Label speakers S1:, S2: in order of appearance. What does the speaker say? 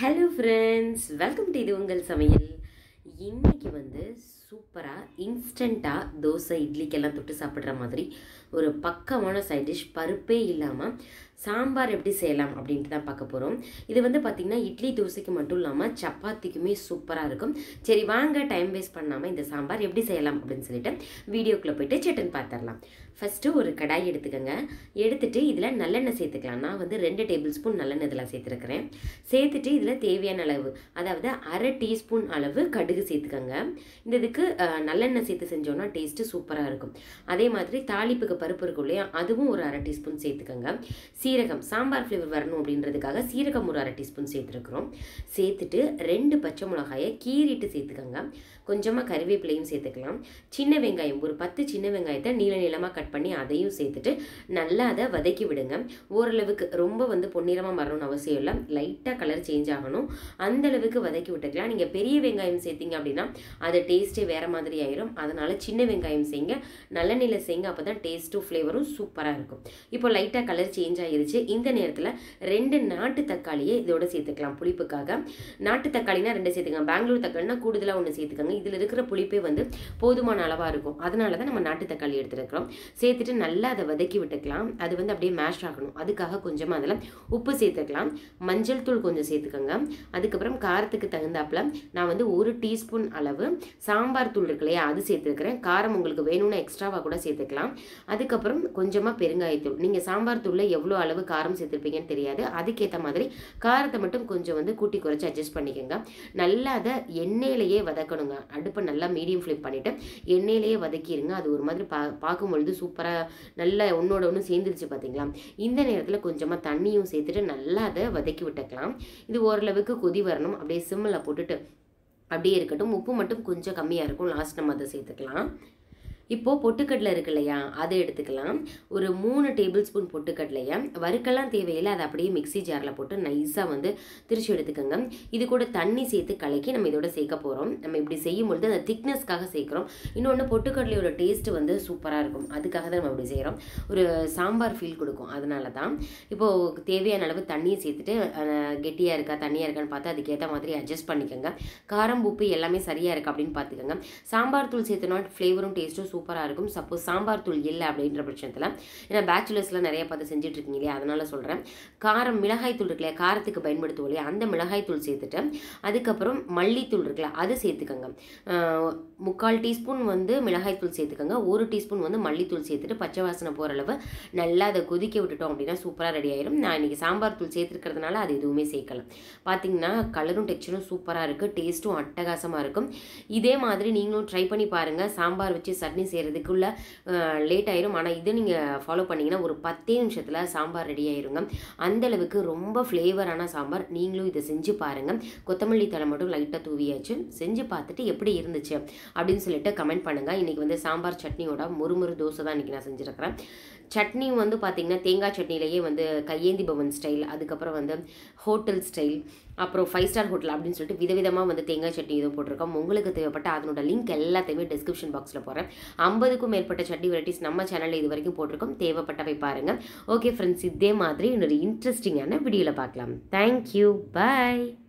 S1: hello friends welcome to இது உங்கள் சமையல் இன்னைக்கு வந்து சூப்பராக இன்ஸ்டண்ட்டாக தோசை இட்லிக்கெல்லாம் தொட்டு சாப்பிட்ற மாதிரி ஒரு பக்கமான சைட் டிஷ் பருப்பே இல்லாமல் சாம்பார் எப்படி செய்யலாம் அப்படின்ட்டு தான் பார்க்க போகிறோம் இது வந்து பார்த்திங்கன்னா இட்லி தோசைக்கு மட்டும் இல்லாமல் சப்பாத்திக்குமே சூப்பராக இருக்கும் சரி வாங்க டைம் வேஸ்ட் பண்ணாமல் இந்த சாம்பார் எப்படி செய்யலாம் அப்படின்னு சொல்லிட்டு வீடியோக்குள்ளே போயிட்டு சட்டன் பார்த்துடலாம் ஃபஸ்ட்டு ஒரு கடாய் எடுத்துக்கோங்க எடுத்துட்டு இதில் நல்லெண்ணெய் சேர்த்துக்கலாம் நான் வந்து ரெண்டு டேபிள் ஸ்பூன் நல்லெண்ணெய் இதில் சேர்த்துருக்கிறேன் சேர்த்துட்டு இதில் தேவையான அளவு அதாவது அரை டீஸ்பூன் அளவு கடுகு சேர்த்துக்கோங்க இந்த இதுக்கு அஹ், நல்லெண்ணெய் சேர்த்து செஞ்சோன்னா டேஸ்ட்டு சூப்பராக இருக்கும் அதே மாதிரி தாளிப்புக்கு பருப்பு இருக்கும் இல்லையா அதுவும் ஒரு அரை டீஸ்பூன் சேர்த்துக்கோங்க சீரகம் சாம்பார் ஃப்ளேவர் வரணும் அப்படின்றதுக்காக சீரகம் ஒரு அரை டீஸ்பூன் சேர்த்துருக்குறோம் சேர்த்துட்டு ரெண்டு பச்சை மிளகாயை கீறிட்டு சேர்த்துக்கோங்க கொஞ்சமாக கறிவேப்பிலையும் சேர்த்துக்கலாம் சின்ன வெங்காயம் ஒரு பத்து சின்ன வெங்காயத்தை நீள நீளமாக கட் பண்ணி அதையும் சேர்த்துட்டு நல்லா அதை வதக்கி விடுங்க ஓரளவுக்கு ரொம்ப வந்து பொன்னிறமாக வரணும்னு அவசியம் இல்லை லைட்டாக கலர் சேஞ்ச் ஆகணும் அந்த அளவுக்கு வதக்கி விட்டுக்கலாம் நீங்கள் பெரிய வெங்காயம் சேர்த்தீங்க அப்படின்னா அது டேஸ்ட்டே வேறு மாதிரி ஆயிரும் அதனால சின்ன வெங்காயம் செய்யுங்க நல்லெண்ணெயில் செய்யுங்க அப்போ தான் டேஸ்ட்டும் ஃப்ளேவரும் சூப்பராக இருக்கும் இப்போ லைட்டாக கலர் சேஞ்ச் ஆயிருச்சு இந்த நேரத்தில் ரெண்டு நாட்டு தக்காளியை இதோட சேர்த்துக்கலாம் புளிப்புக்காக நாட்டு தக்காளினா ரெண்டு சேர்த்துக்கங்க பெங்களூர் தக்காளினா கூடுதலாக ஒன்று சேர்த்துக்கங்க இதில் இருக்கிற புளிப்பே வந்து போதுமான அளவாக இருக்கும் அதனால தான் நம்ம நாட்டு தக்காளி எடுத்துருக்கிறோம் சேர்த்துட்டு நல்லா அதை வதக்கி விட்டுக்கலாம் அது வந்து அப்படியே மேஷ் ஆகணும் அதுக்காக கொஞ்சமாக அதில் உப்பு சேர்த்துக்கலாம் மஞ்சள் தூள் கொஞ்சம் சேர்த்துக்கோங்க அதுக்கப்புறம் காரத்துக்கு தகுந்தாப்புல நான் வந்து ஒரு டீஸ்பூன் அளவு சாம்பார் தூள் இருக்கு இல்லையா அது சேர்த்துருக்கிறேன் காரம் உங்களுக்கு வேணும்னா எக்ஸ்ட்ராவாக கூட சேர்த்துக்கலாம் அதுக்கப்புறம் கொஞ்சமாக பெருங்காயத்தூள் நீங்கள் சாம்பார் தூளில் எவ்வளோ அளவு காரம் சேர்த்துருப்பீங்கன்னு தெரியாது அதுக்கேற்ற மாதிரி காரத்தை மட்டும் கொஞ்சம் வந்து கூட்டி குறைச்சி அட்ஜஸ்ட் பண்ணிக்கோங்க நல்லா அதை எண்ணெயிலேயே வதக்கணுங்க அடுப்பை நல்லா மீடியம் ஃப்ளேம் பண்ணிவிட்டு எண்ணெயிலேயே வதக்கிடுங்க அது ஒரு மாதிரி பா பார்க்கும் பொழுது சூப்பராக நல்லா ஒன்றோட ஒன்று சேர்ந்துருச்சு பார்த்தீங்களா இந்த நேரத்தில் கொஞ்சமாக தண்ணியும் சேர்த்துட்டு நல்லா அதை வதக்கி விட்டுக்கலாம் இது ஓரளவுக்கு கொதி வரணும் அப்படியே சிம்மில் போட்டுட்டு அப்படியே இருக்கட்டும் உப்பு மட்டும் கொஞ்சம் கம்மியாக இருக்கும் லாஸ்ட் நம்ம அதை சேர்த்துக்கலாம் இப்போது பொட்டுக்கடலை இருக்கு இல்லையா அதை எடுத்துக்கலாம் ஒரு மூணு டேபிள் ஸ்பூன் பொட்டுக்கடலையை வறுக்கெல்லாம் தேவையில்லை அதை அப்படியே மிக்ஸி ஜாரில் போட்டு நைஸாக வந்து திரிச்சு எடுத்துக்கோங்க இது கூட தண்ணி சேர்த்து கலக்கி நம்ம இதோட சேர்க்க போகிறோம் நம்ம இப்படி செய்யும் பொழுது அந்த திக்னஸ்க்காக சேர்க்குறோம் இன்னொன்று பொட்டுக்கடலையோட டேஸ்ட்டு வந்து சூப்பராக இருக்கும் அதுக்காக தான் நம்ம இப்படி செய்கிறோம் ஒரு சாம்பார் ஃபீல் கொடுக்கும் அதனால தான் இப்போது தேவையான அளவு தண்ணியை சேர்த்துட்டு அஹ், கெட்டியாக இருக்கா தண்ணியாக இருக்கான்னு பார்த்து அதுக்கேற்ற மாதிரி அட்ஜஸ்ட் பண்ணிக்கோங்க காரம் உப்பு எல்லாமே சரியாக இருக்கா அப்படின்னு பார்த்துக்கோங்க சாம்பார் தூள் சேர்த்தனா ஃப்ளேவரும் டேஸ்ட்டும் சூப்பராக இருக்கும் சப்போஸ் சாம்பார் தூள் இல்லை அப்படின்ற பட்சத்தில் ஏன்னா பேச்சுலர்ஸ்லாம் நிறைய பார்த்து செஞ்சுட்டு இருக்கீங்க இல்லையா அதனால சொல்கிறேன் காரம் மிளகாய் தூள் இருக்கு இல்லையா காரத்துக்கு பயன்படுத்துவோம் இல்லையா அந்த மிளகாய் தூள் சேர்த்துட்டு அதுக்கப்புறம் மல்லித்தூள் இருக்குல்ல அது சேர்த்துக்கோங்க ஆஹ், முக்கால் டீஸ்பூன் வந்து மிளகாய் தூள் சேர்த்துக்கோங்க ஒரு டீஸ்பூன் வந்து மல்லித்தூள் சேர்த்துட்டு பச்சை வாசனை போகிற அளவு நல்லா அதை கொதிக்க விட்டுட்டோம் அப்படின்னா சூப்பராக ரெடி ஆயிரும் நான் இன்னைக்கு சாம்பார் தூள் சேர்த்துருக்கிறதுனால அது எதுவுமே சேர்க்கல பார்த்தீங்கன்னா கலரும் டெக்ஸ்சரும் சூப்பராக இருக்குது டேஸ்ட்டும் அட்டகாசமாக இருக்கும் இதே மாதிரி நீங்களும் ட்ரை பண்ணி பாருங்கள் சாம்பார் வச்சு சட்னி செய்கிறதுக்குள்ள லேட் ஆயிரும் ஆனால் இது நீங்கள் ஃபாலோ பண்ணிங்கன்னா ஒரு பத்தே நிமிஷத்தில் சாம்பார் ரெடி ஆயிருங்க அந்த அளவுக்கு ரொம்ப ஃப்ளேவரான சாம்பார் நீங்களும் இதை செஞ்சு பாருங்கள் கொத்தமல்லி தழை மட்டும் லைட்டாக தூவியாச்சு செஞ்சு பார்த்துட்டு எப்படி இருந்துச்சு அப்படின்னு சொல்லிட்டு கமெண்ட் பண்ணுங்கள் இன்றைக்கி வந்து சாம்பார் சட்னியோட முறுமுறு தோசை தான் இன்றைக்கி நான் செஞ்சுருக்கிறேன் சட்னி வந்து பார்த்திங்கன்னா தேங்காய் சட்னிலேயே வந்து கையேந்தி பவன் ஸ்டைல் அதுக்கப்புறம் வந்து ஹோட்டல் ஸ்டைல் அப்புறம் ஃபைவ் ஸ்டார் ஹோட்டல் அப்படின்னு சொல்லிட்டு விதவிதமாக வந்து தேங்காய் சட்னி இது போட்டிருக்கோம் உங்களுக்கு தேவைப்பட்ட அதனோட லிங்க் எல்லாத்தையுமே டிஸ்கிரிப்ஷன் பாக்ஸில் போகிறேன் ஐம்பதுக்கும் மேற்பட்ட சட்னி வெரைட்டிஸ் நம்ம சேனலில் இது வரைக்கும் போட்டிருக்கோம் தேவைப்பட்டவை பாருங்கள் ஓகே ஃப்ரெண்ட்ஸ் இதே மாதிரி இன்னொரு இன்ட்ரெஸ்டிங்கான வீடியோவில் பார்க்கலாம் தேங்க்யூ பாய்